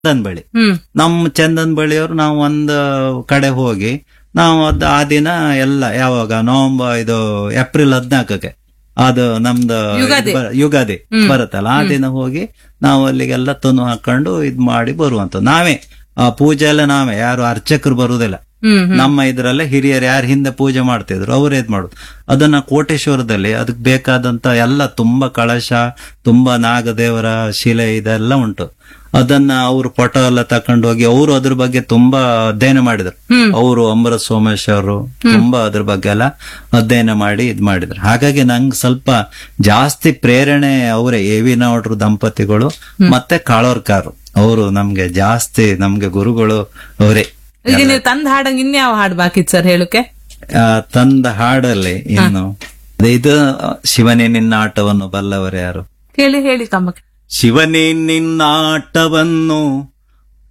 ಚಂದನ್ ಬಳಿ ಹ್ಮ್ ನಮ್ಮ ಚಂದನ್ ಬಳಿಯವರು ನಾವು ಒಂದು ಕಡೆ ಹೋಗಿ ನಾವು ಅದ್ ಆ ದಿನ ಎಲ್ಲ ಯಾವಾಗ ನವೆಂಬರ್ ಇದು ಏಪ್ರಿಲ್ ಹದ್ನಾಲ್ಕಕ್ಕೆ ಅದು ನಮ್ದು ಯುಗಾದಿ. ಇದು ಬ- ಯುಗಾದಿ ಬರುತ್ತಲ್ಲ ಆ ದಿನ ಹೋಗಿ ನಾವು ಅಲ್ಲಿಗೆಲ್ಲ ತನು ಹಾಕೊಂಡು ಇದ್ ಮಾಡಿ ಬರುವಂತ ನಾವೇ ಆ ಪೂಜೆ ಎಲ್ಲ ನಾವೇ ಯಾರು ಅರ್ಚಕರು ಬರುವುದಿಲ್ಲ ಹ್ಮ್ ನಮ್ಮ ಇದ್ರಲ್ಲೇ ಹಿರಿಯರು ಯಾರು ಹಿಂದೆ ಪೂಜೆ ಮಾಡ್ತಿದ್ರು ಅವರೇ ಇದ್ ಮಾಡುದು ಅದನ್ನ ಕೋಟೇಶ್ವರದಲ್ಲಿ ಅದಕ್ಕೆ ಬೇಕಾದಂತ ಎಲ್ಲ ತುಂಬಾ ಕಳಶ ತುಂಬಾ ನಾಗದೇವರ ಶಿಲೆ ಇದೆಲ್ಲ ಉಂಟು ಅದನ್ನ ಅವರು ಫೋಟೋ ಎಲ್ಲ ತಕೊಂಡು ಹೋಗಿ ಅವರು ಅದ್ರ ಬಗ್ಗೆ ತುಂಬಾ ಅಧ್ಯಯನ ಮಾಡಿದ್ರು ಅವರು ಅಮೃತ ಸೋಮೇಶ್ವರು ತುಂಬಾ ಅದ್ರ ಬಗ್ಗೆ ಎಲ್ಲ ಅಧ್ಯಯನ ಮಾಡಿ ಇದ್ ಮಾಡಿದ್ರು ಹಾಗಾಗಿ ನಂಗೆ ಸ್ವಲ್ಪ ಜಾಸ್ತಿ ಪ್ರೇರಣೆ ಅವರೇ ಎ ವಿ ನಾವ್ಡ್ರು ದಂಪತಿಗಳು ಮತ್ತೆ ಕಾಳೋರ್ಕಾರು ಅವರು ನಮ್ಗೆ ಜಾಸ್ತಿ ನಮ್ಗೆ ಗುರುಗಳು ಅವರೇ ಈಗ ನೀವು ತಂದ ಹಾಡಂಗ್ ಇನ್ಯಾವ ಹಾಡ್ ಬಾಕಿ ಸರ್ ಹೇಳಕ್ಕೆ ಆ, ತಂದ ಹಾಡಲ್ಲಿ ಇನ್ನು ಅದೇ ಇದು ಶಿವನೇ ನಿನ್ನ ಆಟವನ್ನು ಬಲ್ಲವರು ಯಾರು ಹೇಳಿ ಹೇಳಿ ತಮ್ಮ ಶಿವನೇ ನಿನ್ನ ಆಟವನ್ನು